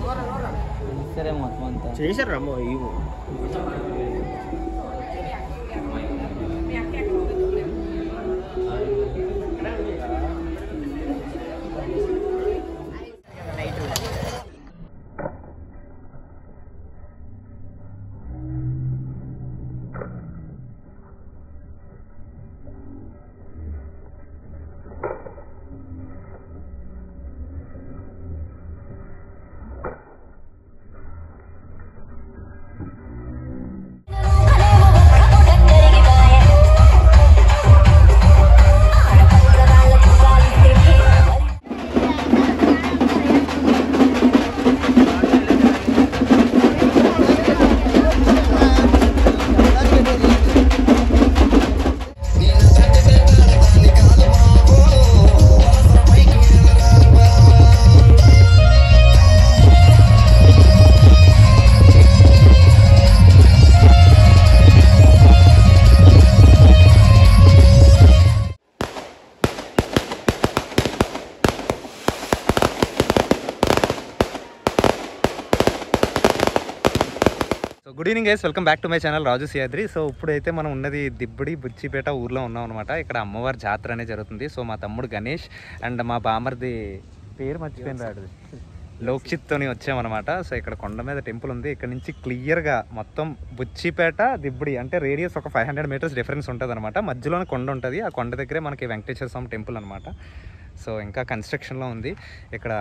సరే మొత్తం అంతా చేశారు రమ్మో ఇవి so good evening guys welcome back to my channel Raju సియాద్రి సో ఇప్పుడైతే మనం ఉన్నది దిబ్బడి బుచ్చిపేట ఊర్లో ఉన్నాం అనమాట ఇక్కడ అమ్మవారి జాతర అనేది జరుగుతుంది సో మా తమ్ముడు గణేష్ అండ్ మా బామర్ది పేరు మర్చిపోయిన రాడు లోక్షిత్తోని వచ్చామన్నమాట సో ఇక్కడ కొండ మీద టెంపుల్ ఉంది ఇక్కడ నుంచి క్లియర్గా మొత్తం బుచ్చిపేట దిబ్బడి అంటే రేడియస్ ఒక ఫైవ్ హండ్రెడ్ మీటర్స్ డిఫరెన్స్ ఉంటుంది అనమాట మధ్యలోనే కొండ ఉంటుంది ఆ కొండ దగ్గరే మనకి వెంకటేశ్వర స్వామి టెంపుల్ అనమాట సో ఇంకా కన్స్ట్రక్షన్లో ఉంది ఇక్కడ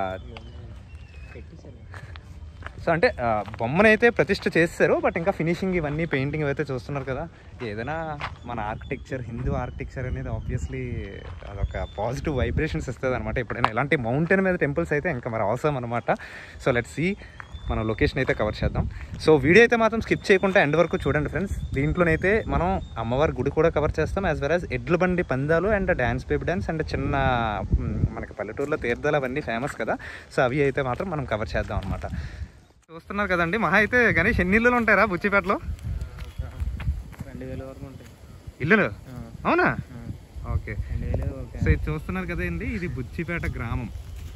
సో అంటే ఆ, బొమ్మనైతే ప్రతిష్ఠ చేస్తారు బట్ ఇంకా ఫినిషింగ్ ఇవన్నీ పెయింటింగ్ అయితే చూస్తున్నారు కదా ఏదైనా మన ఆర్కిటెక్చర్ హిందూ ఆర్కిటెక్చర్ అనేది ఆబ్వియస్లీ అదొక పాజిటివ్ వైబ్రేషన్స్ ఇస్తుంది అనమాట ఎప్పుడైనా ఇలాంటి మౌంటైన్ మీద టెంపుల్స్ అయితే ఇంకా మరి అవసరం అనమాట సో లెట్ సి మనం లొకేషన్ అయితే కవర్ చేద్దాం సో వీడియో అయితే మాత్రం స్కిప్ చేయకుండా ఎండ్ వరకు చూడండి ఫ్రెండ్స్ దీంట్లోనైతే మనం అమ్మవారి గుడి కూడా కవర్ చేస్తాం యాజ్ వెల్ యాజ్ ఎడ్ల బండి పందాలు and dance baby dance and చిన్న మ్, మనకి పల్లెటూరులో తీర్థాలు అవన్నీ ఫేమస్ కదా సో అవి అయితే మాత్రం మనం కవర్ చేద్దాం అనమాట చూస్తున్నారు కదండి మహా అయితే గణేష్ ఎన్ని ఇల్లులు ఉంటారా బుచ్చిపేటలో రెండు వేల వరకు ఉంటాయి ఇల్లులు ఆ, అవునా ఆ, ఓకే రెండు వేలు ఓకే సో ఇది చూస్తున్నారు కదండి ఇది బుచ్చిపేట గ్రామం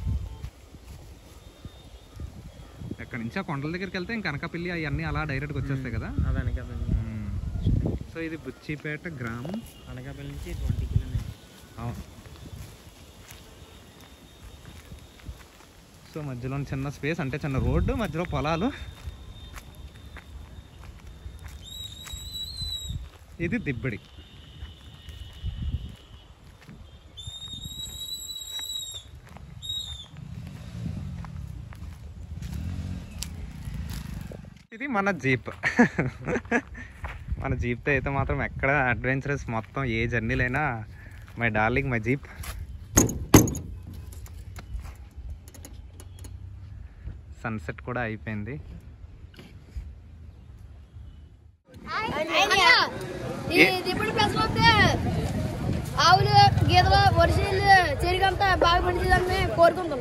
ఎక్కడి నుంచి ఆ కొండల దగ్గరికి వెళ్తే ఇంకా కనకపల్లి అవన్నీ అలా డైరెక్ట్గా వచ్చేస్తాయి కదా అది అనకాపల్లి మ్మ్. సో ఇది బుచ్చిపేట గ్రామం అనకాపల్లి నుంచి ట్వంటీ కిలోమీటర్ అవును సో మధ్యలో చిన్న స్పేస్ అంటే చిన్న రోడ్డు మధ్యలో పొలాలు ఇది దిబ్బడి ఇది మన జీప్ మన జీప్తో అయితే మాత్రం ఎక్కడ అడ్వెంచరస్ మొత్తం ఏ జర్నీలైనా my darling my jeep sunset కూడా అయిపోయింది అయ్యా, ఈ దిప్పుడు పెసరొస్తే ఆవులు గీదలు వరిసెలు చెరికంతా బాగా పండించాలని కోరుకుంటున్నాం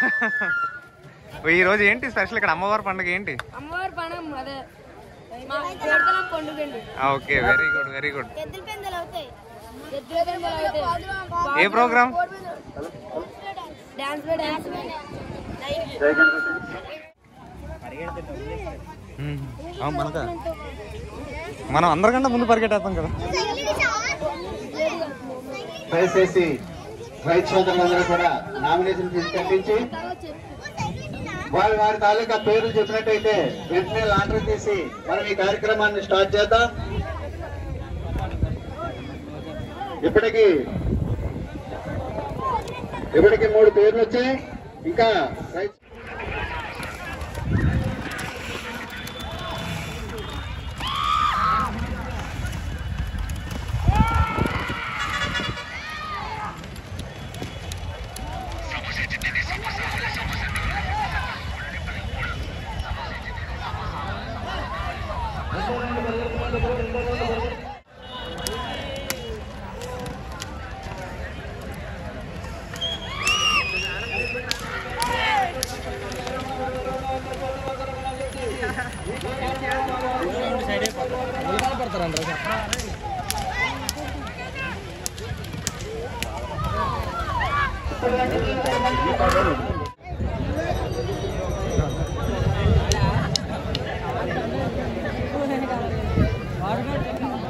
ఈ రోజు ఏంటి స్పెషల్ ఇక్కడ అమ్మవారి పండుగ ఏంటి అమ్మవారి పణం అదే మా పేరుతనం పండుగ అండి okay very good very good ఎద్దుల పెందలు అవుతాయి ఎద్దుల పెందలు అవుతాయి ఏ ప్రోగ్రామ్ డాన్స్ డాన్స్ మనక మనం అందరికంటే ముందు పరిగెట్టేస్తాం కదా దయచేసి రైతు సోదరులందరూ కూడా నామినేషన్ ఫీజు కట్టించి వారి వారి తాలూకా పేర్లు చెప్పినట్టయితే వెంటనే లాటరీ తీసి మనం ఈ కార్యక్రమాన్ని స్టార్ట్ చేద్దాం ఇప్పటికి ఇప్పటికి మూడు పేర్లు వచ్చాయి ఇంకా రైతు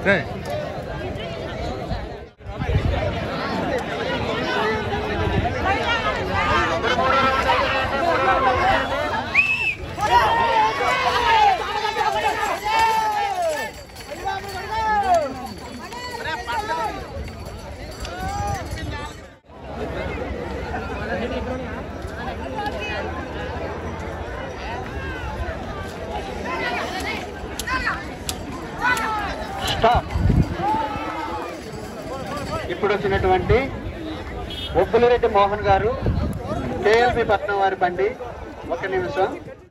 స్టాప్ ఇప్పుడు వచ్చినటువంటి ఒబ్బులరెడ్డి మోహన్ గారు కేఎల్పి పట్నం వారి బండి ఒక నిమిషం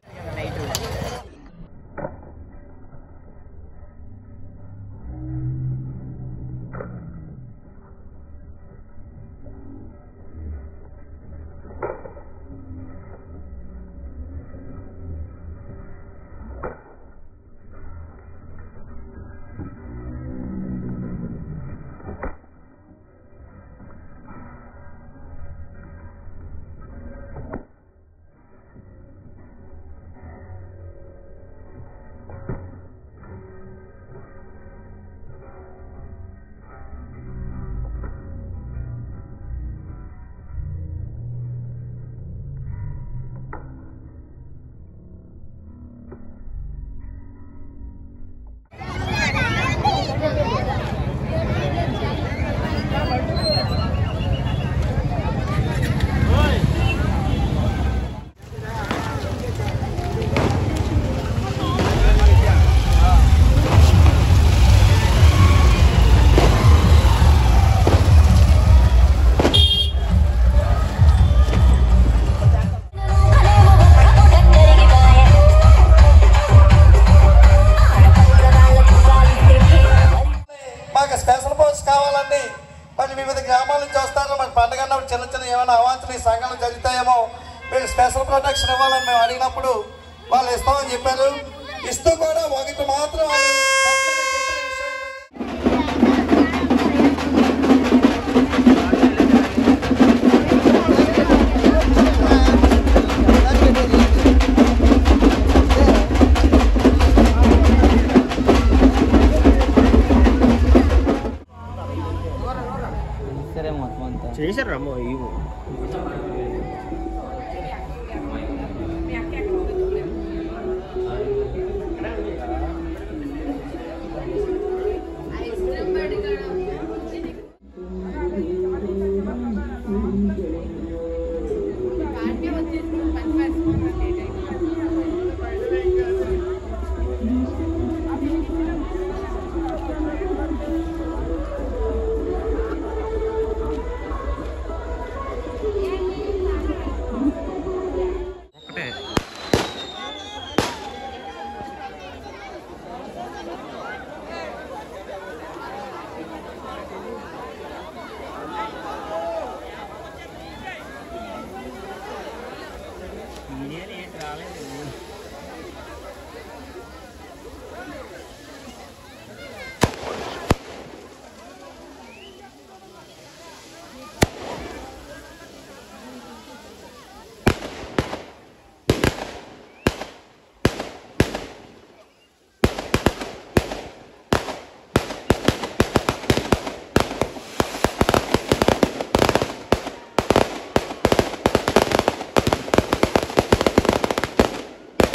మాకు స్పెషల్ బోట్స్ కావాలండి మరి వివిధ గ్రామాల నుంచి వస్తారు మరి పండుగ అన్నప్పుడు చిన్న చిన్న ఏమైనా అవాంఛనీయ సంఘటనలు జరుగుతాయేమో మీరు స్పెషల్ ప్రొటెక్షన్ ఇవ్వాలని మేము అడిగినప్పుడు వాళ్ళు ఇస్తామని చెప్పారు ఇస్తూ కూడా ఒకటి మాత్రం వాళ్ళు చెప్పమని చెప్పిన విషయం ఏంటంటే చేశారు రమ్మో ఇవ్వు ఒకటే ఇండియన్ ఏంటి రాలేదు ఆ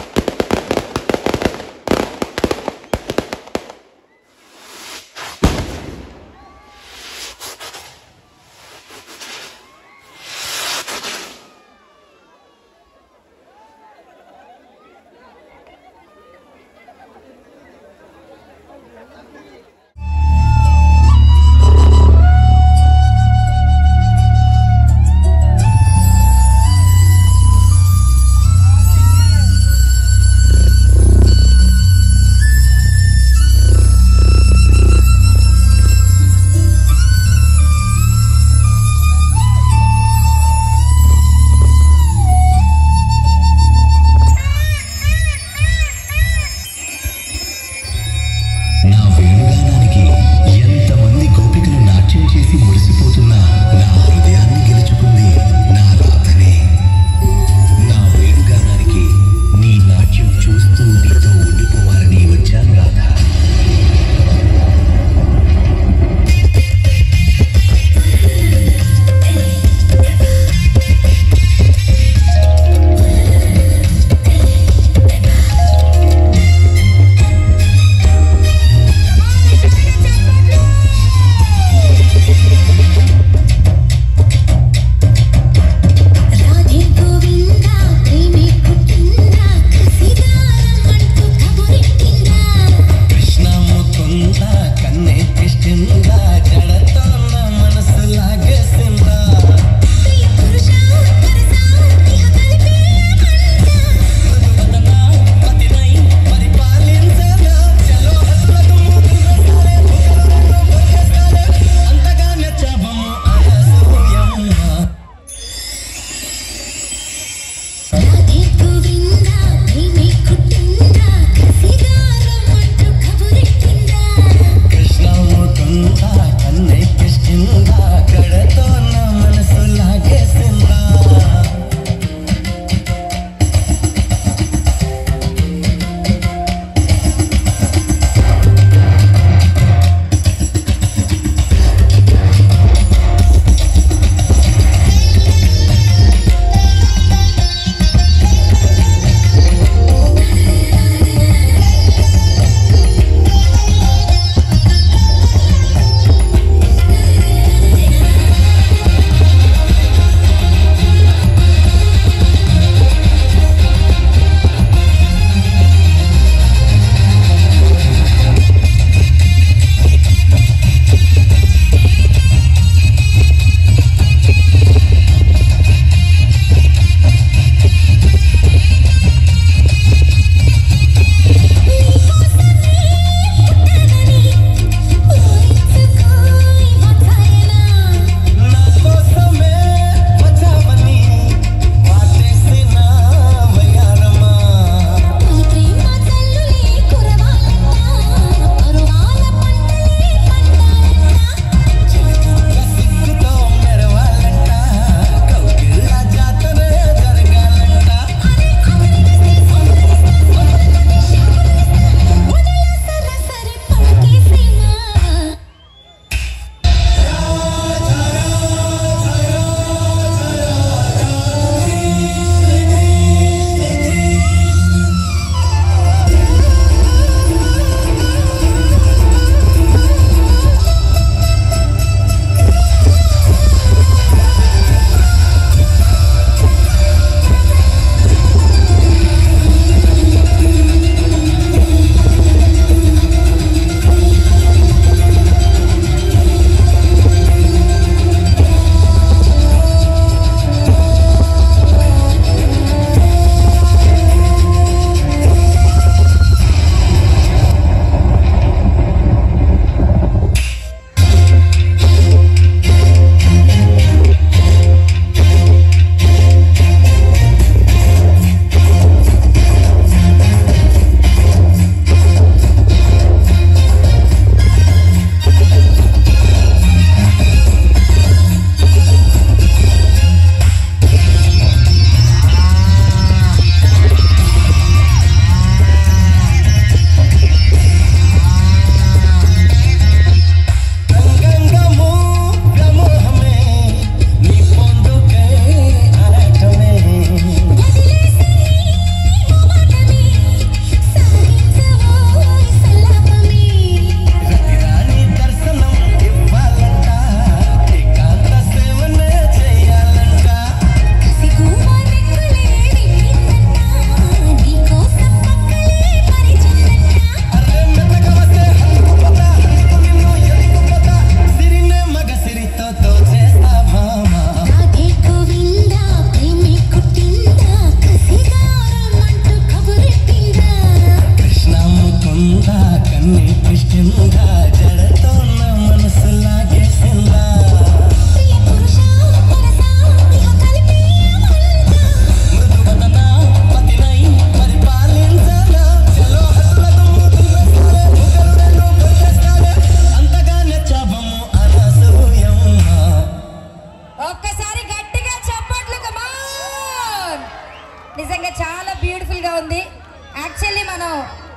చాలా బ్యూటిఫుల్గా ఉంది యాక్చువల్లీ మనం